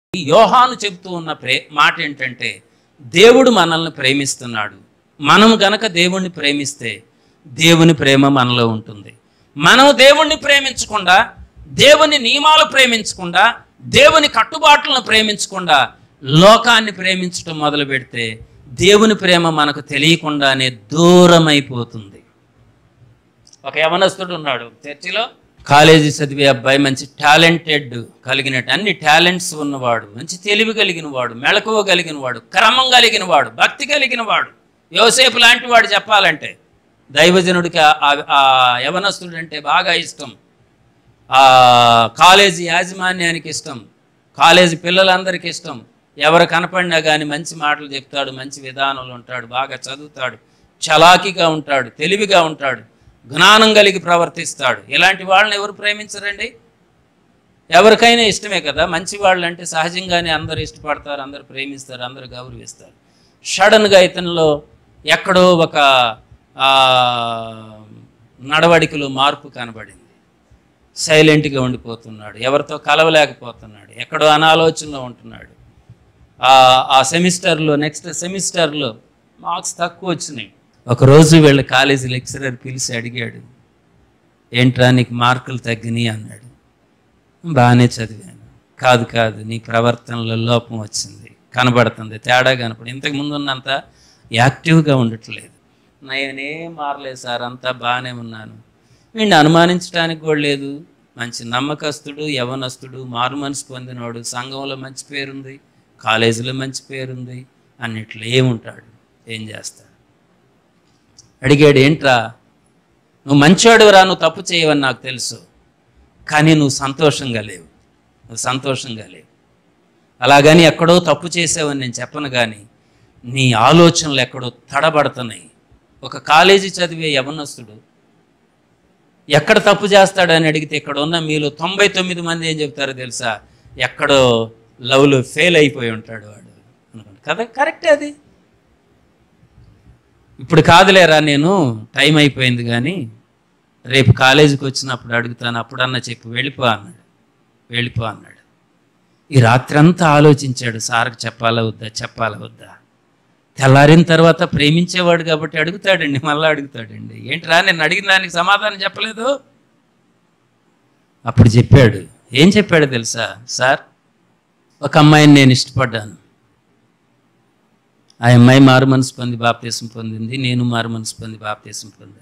ఈ యోహాను చెబుతూ ఉన్న ప్రే మాట ఏంటంటే దేవుడు మనల్ని ప్రేమిస్తున్నాడు మనం గనక దేవుణ్ణి ప్రేమిస్తే దేవుని ప్రేమ మనలో ఉంటుంది మనం దేవుణ్ణి ప్రేమించకుండా దేవుని నియమాలు ప్రేమించకుండా దేవుని కట్టుబాట్లను ప్రేమించకుండా లోకాన్ని ప్రేమించడం మొదలు పెడితే దేవుని ప్రేమ మనకు తెలియకుండానే దూరం అయిపోతుంది ఒక యవనస్తుడు ఉన్నాడు చర్చిలో కాలేజీ చదివే అబ్బాయి మంచి టాలెంటెడ్ కలిగినట్టు అన్ని టాలెంట్స్ ఉన్నవాడు మంచి తెలివి కలిగిన వాడు మెళకువ కలిగిన వాడు క్రమం కలిగిన వాడు భక్తి కలిగిన వాడు యోసేపు లాంటి వాడు చెప్పాలంటే దైవజనుడికి ఆ- ఆ- ఆ యవనస్తుడు అంటే బాగా ఇష్టం ఆ కాలేజీ యాజమాన్యానికి ఇష్టం కాలేజీ పిల్లలందరికీ ఇష్టం ఎవరు కనపడినా కానీ మంచి మాటలు చెప్తాడు మంచి విధానంలో ఉంటాడు బాగా చదువుతాడు చలాకీగా ఉంటాడు తెలివిగా ఉంటాడు జ్ఞానం కలిగి ప్రవర్తిస్తాడు ఇలాంటి వాళ్ళని ఎవరు ప్రేమించరండి ఎవరికైనా ఇష్టమే కదా మంచి వాళ్ళు అంటే సహజంగానే అందరూ ఇష్టపడతారు అందరూ ప్రేమిస్తారు అందరూ గౌరవిస్తారు సడన్గా ఇతనిలో ఎక్కడో ఒక ఆ, నడవడికలో మార్పు కనబడింది సైలెంట్గా ఉండిపోతున్నాడు ఎవరితో కలవలేకపోతున్నాడు ఎక్కడో అనాలోచనలో ఉంటున్నాడు ఆ ఆ సెమిస్టర్లో నెక్స్ట్ సెమిస్టర్లో మార్క్స్ తక్కువ వచ్చినాయి ఒకరోజు వీళ్ళ కాలేజీ లెక్చరర్ పిలిచి అడిగాడు ఏంట్రా నీకు మార్కులు తగ్గినాయి అన్నాడు బాగానే చదివాను కాదు కాదు నీ ప్రవర్తనలో లోపం వచ్చింది కనబడుతుంది తేడా కనపడి ఇంతకు ముందు ఉన్నంత యాక్టివ్గా ఉండట్లేదు నేనేం మారలేదు సార్ అంతా బాగానే ఉన్నాను వీడిని అనుమానించడానికి కూడా లేదు మంచి నమ్మకస్తుడు యవనస్తుడు మారు మనసు పొందినవాడు సంఘంలో మంచి పేరుంది కాలేజీలో మంచి పేరుంది అన్నిట్లో ఏముంటాడు ఏం చేస్తాడు అడిగాడు ఏంట్రా నువ్వు మంచివాడురా నువ్వు తప్పు చేయవని నాకు తెలుసు కానీ నువ్వు సంతోషంగా లేవు నువ్వు సంతోషంగా లేవు అలాగని ఎక్కడో తప్పు చేసావని నేను చెప్పను కానీ నీ ఆలోచనలు ఎక్కడో తడబడుతున్నాయి ఒక కాలేజీ చదివే యవనస్తుడు ఎక్కడ తప్పు చేస్తాడని అడిగితే ఇక్కడ ఉన్న మీలో తొంభై తొమ్మిది మంది ఏం చెప్తారో తెలుసా ఎక్కడో లవ్లో ఫెయిల్ అయిపోయి ఉంటాడు వాడు అనుకుంటా కదా కరెక్టే అది ఇప్పుడు కాదులేరా నేను టైం అయిపోయింది కానీ రేపు కాలేజీకి వచ్చినప్పుడు అడుగుతాను అప్పుడన్నా చెప్పి వెళ్ళిపో అన్నాడు వెళ్ళిపో అన్నాడు ఈ రాత్రంతా ఆలోచించాడు సార్కి చెప్పాలా వద్దా చెప్పాలా వద్దా తెల్లారిన తర్వాత ప్రేమించేవాడు కాబట్టి అడుగుతాడండి మళ్ళీ అడుగుతాడండి ఏంట్రా నేను అడిగిన దానికి సమాధానం చెప్పలేదు అప్పుడు చెప్పాడు ఏం చెప్పాడు తెలుసా సార్ ఒక అమ్మాయిని నేను ఇష్టపడ్డాను ఆ అమ్మాయి మారు మనసు పొంది బాప్తీసం పొందింది నేను మారు మనసు పొంది బాప్తీసం పొందాను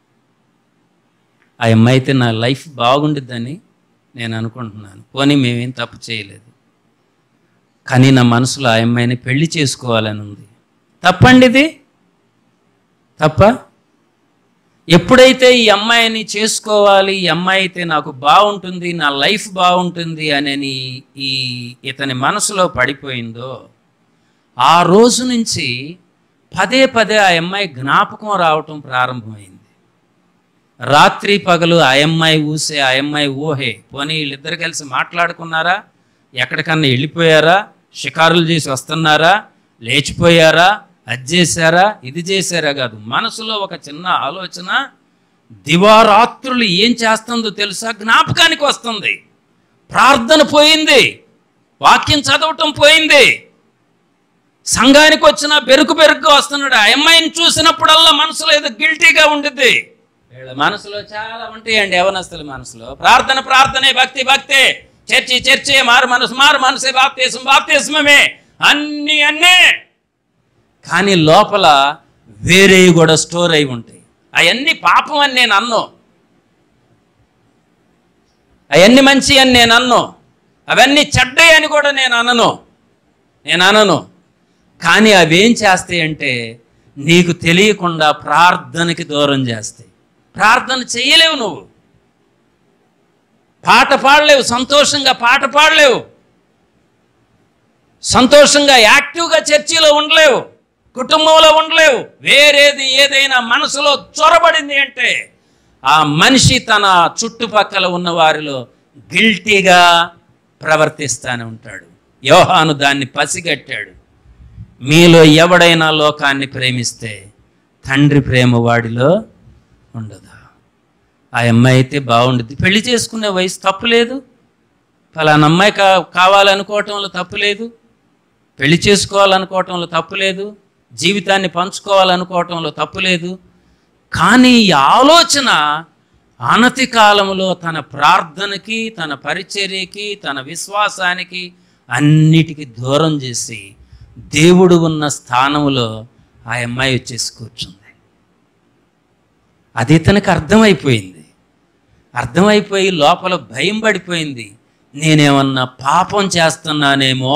ఆ అమ్మాయి అయితే నా లైఫ్ బాగుండిద్దని నేను అనుకుంటున్నాను పోనీ మేమేం తప్పు చేయలేదు కానీ నా మనసులో ఆ అమ్మాయిని పెళ్లి చేసుకోవాలని ఉంది తప్పండి ఇది తప్ప ఎప్పుడైతే ఈ అమ్మాయిని చేసుకోవాలి ఈ అమ్మాయి అయితే నాకు బాగుంటుంది నా లైఫ్ బాగుంటుంది అని ఈ ఇతని మనసులో పడిపోయిందో ఆ రోజు నుంచి పదే పదే ఆ అమ్మాయి జ్ఞాపకం రావటం ప్రారంభమైంది రాత్రి పగలు ఆ అమ్మాయి ఊసే ఆ అమ్మాయి ఊహే పోనీ వీళ్ళిద్దరు కలిసి మాట్లాడుకున్నారా ఎక్కడికన్నా వెళ్ళిపోయారా షికారులు చేసి వస్తున్నారా లేచిపోయారా అది చేశారా ఇది చేశారా కాదు మనసులో ఒక చిన్న ఆలోచన దివారాత్రులు ఏం చేస్తుందో తెలుసా జ్ఞాపకానికి వస్తుంది ప్రార్థన పోయింది వాక్యం చదవటం పోయింది సంఘానికి వచ్చిన బెరుకు బెరుకు వస్తున్నాడు ఆ అమ్మాయిని చూసినప్పుడల్లా మనసులో ఏదో గిల్టీగా ఉండిద్ది వీళ్ళ మనసులో చాలా ఉంటాయండి యవనస్తుల మనసులో ప్రార్థన ప్రార్థనే భక్తి భక్తే చర్చి చర్చే మారు మనసు మారు మనసే బాప్తీసం బాప్తీసమే అన్ని అన్నే కానీ లోపల వేరే కూడా స్టోర్ అయి ఉంటాయి అవన్నీ పాపం అని నేను అన్ను అవన్నీ మంచి అని నేను అన్ను అవన్నీ చెడ్డయి అని కూడా నేను అనను నేను అనను కానీ అవేం చేస్తాయి అంటే నీకు తెలియకుండా ప్రార్థనకి దూరం చేస్తాయి ప్రార్థన చేయలేవు నువ్వు పాట పాడలేవు సంతోషంగా పాట పాడలేవు సంతోషంగా యాక్టివ్గా చర్చిలో ఉండలేవు కుటుంబంలో ఉండలేవు వేరేది ఏదైనా మనసులో చొరబడింది అంటే ఆ మనిషి తన చుట్టుపక్కల ఉన్న వారిలో గిల్టీగా ప్రవర్తిస్తానే ఉంటాడు యోహాను దాన్ని పసిగట్టాడు మీలో ఎవడైనా లోకాన్ని ప్రేమిస్తే తండ్రి ప్రేమ వాడిలో ఉండదు ఆ అమ్మాయి అయితే బాగుండుద్ది పెళ్లి చేసుకునే వయసు తప్పు లేదు ఫలానా అమ్మాయి కా కావాలనుకోవటంలో తప్పు లేదు పెళ్లి చేసుకోవాలనుకోవటంలో తప్పు లేదు జీవితాన్ని పంచుకోవాలనుకోవటంలో తప్పు లేదు కానీ ఈ ఆలోచన అనతి కాలంలో తన ప్రార్థనకి తన పరిచర్యకి తన విశ్వాసానికి అన్నిటికీ దూరం చేసి దేవుడు ఉన్న స్థానంలో ఆ అమ్మాయి వచ్చేసి కూర్చుంది అది ఇతనికి అర్థమైపోయింది అర్థమైపోయి లోపల భయం పడిపోయింది నేనేమన్నా పాపం చేస్తున్నానేమో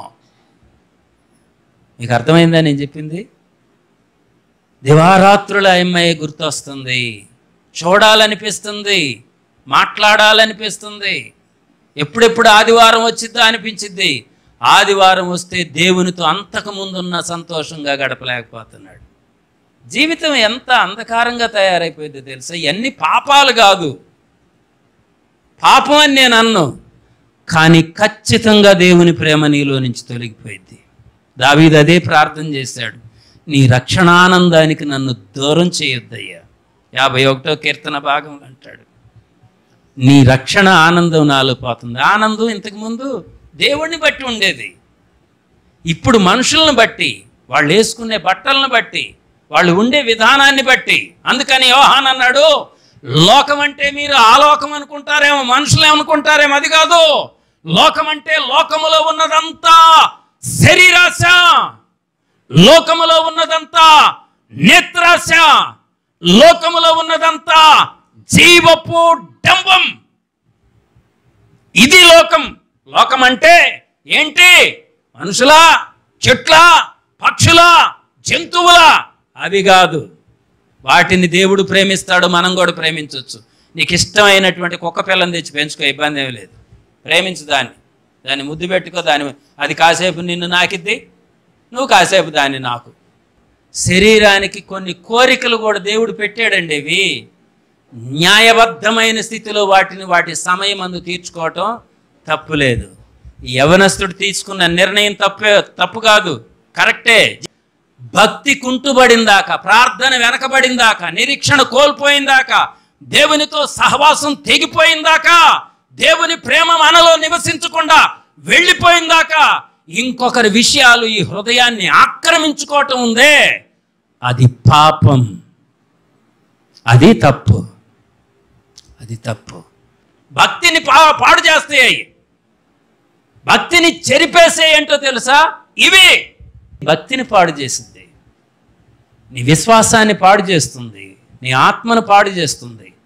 మీకు అర్థమైందా నేను చెప్పింది దివారాత్రుల అమ్మాయి గుర్తొస్తుంది చూడాలనిపిస్తుంది మాట్లాడాలనిపిస్తుంది ఎప్పుడెప్పుడు ఆదివారం వచ్చిద్దా అనిపించిద్ది ఆదివారం వస్తే దేవునితో అంతకు ముందున్న సంతోషంగా గడపలేకపోతున్నాడు జీవితం ఎంత అంధకారంగా తయారైపోయిందో తెలుసా ఇవన్నీ పాపాలు కాదు పాపం అని నేను అన్ను కానీ ఖచ్చితంగా దేవుని ప్రేమ నీలో నుంచి తొలగిపోయింది దావీదు అదే ప్రార్థన చేశాడు నీ రక్షణానందానికి నన్ను దూరం చేయొద్దయ్యా యాభై ఒకటో కీర్తన భాగం అంటాడు నీ రక్షణ ఆనందం నాలో పోతుంది ఆనందం ఇంతకుముందు దేవుణ్ణి బట్టి ఉండేది ఇప్పుడు మనుషులను బట్టి వాళ్ళు వేసుకునే బట్టలను బట్టి వాళ్ళు ఉండే విధానాన్ని బట్టి అందుకని యోహాన్ అన్నాడు లోకం అంటే మీరు ఆ లోకం అనుకుంటారేమో మనుషులు అనుకుంటారేమో అది కాదు లోకం అంటే లోకములో ఉన్నదంతా శరీరాశ లోకములో ఉన్నదంతా నేత్రాశ లోకములో ఉన్నదంతా జీవపు డంబం ఇది లోకం లోకం అంటే ఏంటి మనుషుల చెట్ల పక్షుల జంతువుల అవి కాదు వాటిని దేవుడు ప్రేమిస్తాడు మనం కూడా ప్రేమించవచ్చు నీకు ఇష్టమైనటువంటి కుక్క పిల్లని తెచ్చి పెంచుకో ఇబ్బంది ఏమీ లేదు ప్రేమించు దాన్ని దాన్ని ముద్దు పెట్టుకో దాని అది కాసేపు నిన్ను నాకిద్ది నువ్వు కాసేపు దాన్ని నాకు శరీరానికి కొన్ని కోరికలు కూడా దేవుడు పెట్టాడండి ఇవి న్యాయబద్ధమైన స్థితిలో వాటిని వాటి సమయం అందు తీర్చుకోవటం తప్పు లేదు ఈ యవనస్తుడు తీసుకున్న నిర్ణయం తప్పే తప్పు కాదు కరెక్టే భక్తి కుంటుబడిందాక ప్రార్థన వెనకబడిందాక నిరీక్షణ కోల్పోయిందాక దేవునితో సహవాసం తెగిపోయిందాక దేవుని ప్రేమ మనలో నివసించకుండా వెళ్ళిపోయిందాక ఇంకొకరి విషయాలు ఈ హృదయాన్ని ఆక్రమించుకోవటం ఉందే అది పాపం అది తప్పు అది తప్పు భక్తిని పా పాడు చేస్తాయి భక్తిని చెరిపేసే ఏంటో తెలుసా ఇవి భక్తిని పాడు చేసింది నీ విశ్వాసాన్ని పాడు చేస్తుంది నీ ఆత్మను పాడు చేస్తుంది